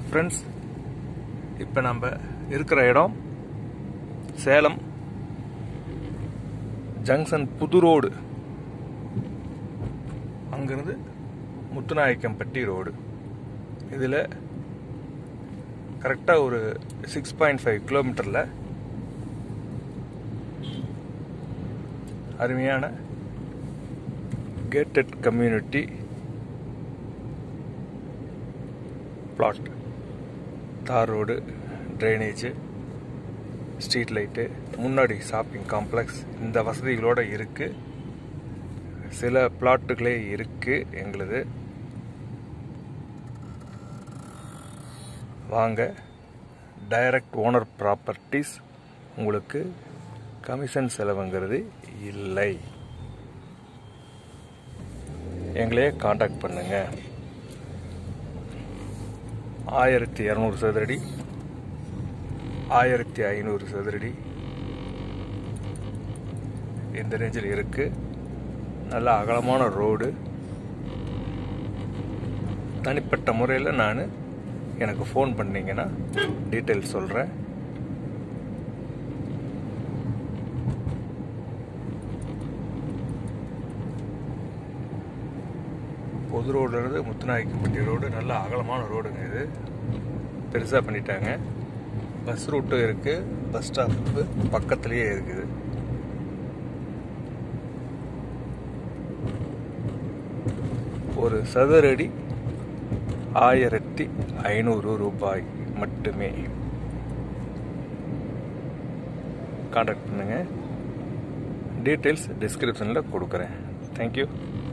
friends இப்போ நம்ம இருக்கிற இடம் சேலம் ஜங்ஷன் புது ரோடு அங்கிருந்து முத்துநாயக்கம்பட்டி ரோடு இதில் கரெக்டாக ஒரு சிக்ஸ் பாயிண்ட் ஃபைவ் கிலோமீட்டரில் அருமையான கேட்டட் கம்யூனிட்டி பிளாட் தார் ரோடு ட்ரைனேஜு ஸ்ட்ரீட் லைட்டு முன்னாடி ஷாப்பிங் காம்ப்ளெக்ஸ் இந்த வசதிகளோடு இருக்குது சில பிளாட்டுகளே இருக்குது எங்களுது வாங்க டைரக்ட் ஓனர் ப்ராப்பர்ட்டிஸ் உங்களுக்கு கமிஷன் செலவுங்கிறது இல்லை எங்களையே காண்டாக்ட் பண்ணுங்க ஆயிரத்தி இரநூறு சதுரடி ஆயிரத்தி ஐநூறு சதுரடி இந்த ரேஞ்சில் இருக்கு நல்ல அகலமான ரோடு தனிப்பட்ட முறையில் நான் எனக்கு ஃபோன் பண்ணீங்கன்னா டீட்டெயில்ஸ் சொல்கிறேன் பொது ரோடுலேருந்து முத்துநாயக்கப்பட்டி ரோடு நல்ல அகலமான ரோடுங்க இது பெருசாக பண்ணிட்டாங்க பஸ் ரூட்டும் இருக்குது பஸ் ஸ்டாப்பு பக்கத்துலேயே இருக்குது ஒரு சதுரடி ஆயிரத்தி ஐநூறு ரூபாய் மட்டுமே காண்டாக்ட் பண்ணுங்கள் டீட்டெயில்ஸ் டிஸ்கிரிப்ஷனில் கொடுக்குறேன் தேங்க்யூ